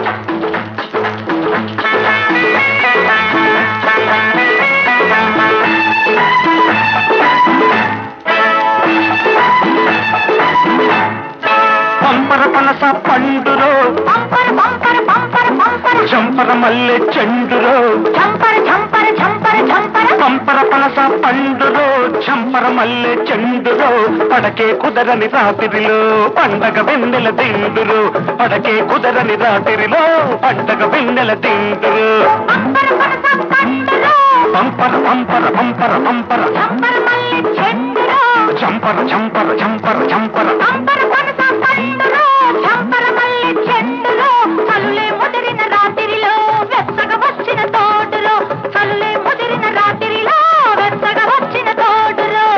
పంపర పనస పండురో పంపర పంపర పంపర పంపర చంపర మల్లె చెండురో చంపర చంపర చంపర చంపర పంపర పనస పండురో చంపర మల్లె చెండురో పడకే కుదరని రాత్రిలో పండగ వెన్నెల దిండురు పడకే కుదరని రాత్రిలో పండగ వెన్నెల దిండురు పంపర పనస పండులో పంపర పంపర పంపర పంపర చంపర మల్లె చెండులో చంపర చంపర చంపర చంపర పంపర పనస పండులో చంపర మల్లె చెండులో చలులే ముదిరిన రాత్రిలో వెచ్చగా వచ్చిన తోటలో చలులే ముదిరిన రాత్రిలో వెచ్చగా వచ్చిన తోటలో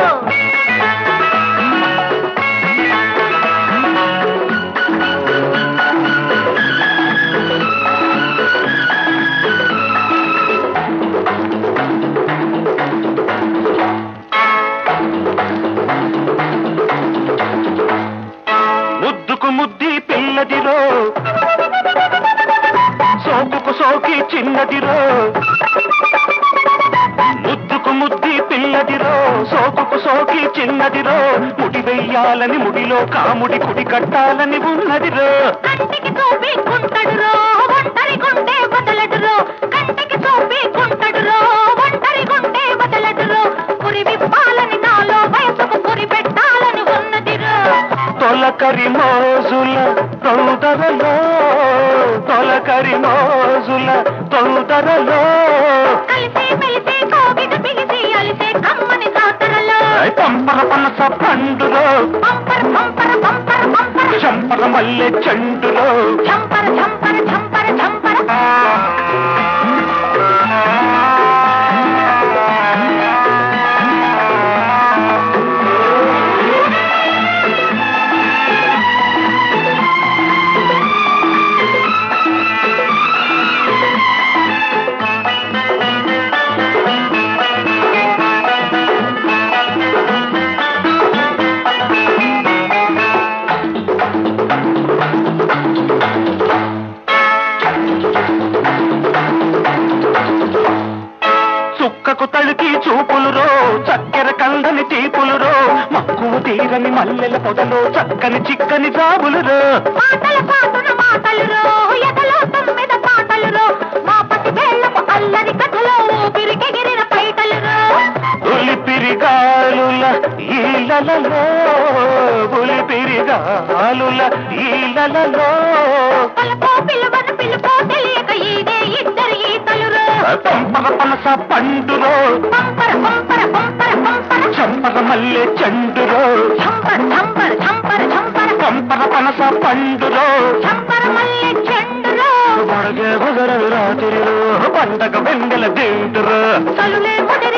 ముద్దుకు ముద్ది పిల్లదిరో సోకుకు సోకి చిన్నదిరో ముద్దుకు ముద్ది పిల్లదిరో సోకుకు సోకి చిన్నదిరో ముడి వెయ్యాలని ముడిలో కాముడి కుడి కట్టాలని ఉన్నదిరో కంటికి చూపి కుంటడురో ఒంటరి గుండె వదలడురో కంటికి చూపి కుంటడురో ఒంటరి గుండె వదలడురో పురి విప్పాలని నాలో వయసుకు పురి పెట్టాలని ఉన్నదిరో తొలకరి మోజుల తొందరలో తొలకరి మోజుల తొందరలో కలిసి మెలిసి కోగిట బిగిసి అలిసే కమ్మని జాతరలో పంపర పనస పండులో పంపర పంపర పంపర పంపర చంపర మల్లె చెండులో చంపర చంపర చంపర చంపర చుక్కకు తడికి చూపులురో చక్కెర కందని తీపులురో మక్కువ తీరని మల్లెల పొదలో చక్కని చిక్కని జాబులురో పాటల పాటున మాటలురో ఎదలో తొమ్మిద పాటలురో మా పసి వేళ్ళపు అల్లరి కథలో ఊపిరికెగిరిన పైటలురో ఉలిపిరిగాలుల ఈలలో ఉలిపిరిగాలుల ఈలలో పలుకో పిలువను పిలుపో తెలియక ఈడే ఇద్దరు ఈతలురో పంపర పనస పండురో పంపర పంపర పంపర పంపర చంపర మల్లె చెండురో చంపర చంపర చంపర చంపర పంపర పనస పండురో చంపర మల్లె చెండురో వడగే కుదరని రాత్రిలో పండగ వెన్నెల దిండురో చలులే ముడి